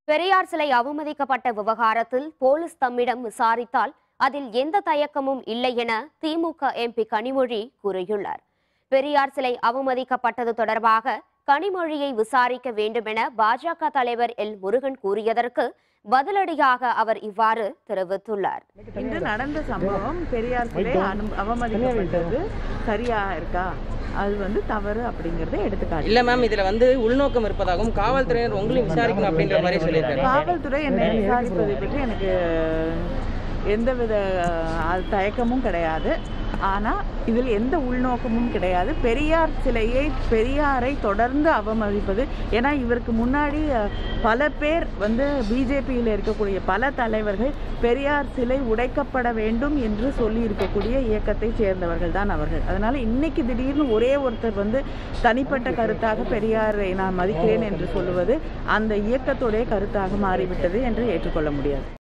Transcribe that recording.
பெரியார் சிலை அவமதிக்கப்பட்ட விவகாரத்தில் போலீஸ் தம்மிடம் விசாரித்தால் அதில் எந்த தயக்கமும் இல்லை என திமுக எம்பி கனிமொழி கூறியுள்ளார் பெரியார் சிலை அவமதிக்கப்பட்டது தொடர்பாக கனிமொழியை விசாரிக்க வேண்டுமென பாஜக தலைவர் எல் முருகன் கூறியதற்கு பதிலடியாக அவர் இவ்வாறு தெரிவித்துள்ளார் இன்று நடந்த சம்பவம் பெரியார் சிலை அனு- அவமதிக்கப்பட்டது சரியா இருக்கா அது வந்து தவறு அப்படிங்கறத எடுத்துக்காட்டு இல்ல மேம் இதுல வந்து உள்நோக்கம் இருப்பதாகவும் காவல்துறையினர் உங்களையும் விசாரிக்கணும் அப்படின்ற மாதிரி சொல்லியிருக்காரு காவல்துறை என்னை விசாரிப்பதை பற்றி எனக்கு எந்தவித அஹ், தயக்கமும் கிடையாது ஆனால் இதில் எந்த உள்நோக்கமும் கிடையாது பெரியார் சிலையை பெரியாரை தொடர்ந்து அவமதிப்பது ஏன்னா இவருக்கு முன்னாடி அஹ், பல பேர் வந்து பிஜேபியில் இருக்கக்கூடிய பல தலைவர்கள் பெரியார் சிலை உடைக்கப்பட வேண்டும் என்று சொல்லி இருக்கக்கூடிய இயக்கத்தை சேர்ந்தவர்கள் தான் அவர்கள் அதனால இன்னைக்கு திடீர்னு ஒரே ஒருத்தர் வந்து தனிப்பட்ட கருத்தாக பெரியாரை நான் மதிக்கிறேன் என்று சொல்லுவது அந்த இயக்கத்துடைய கருத்தாக மாறிவிட்டது என்று ஏற்றுக்கொள்ள முடியாது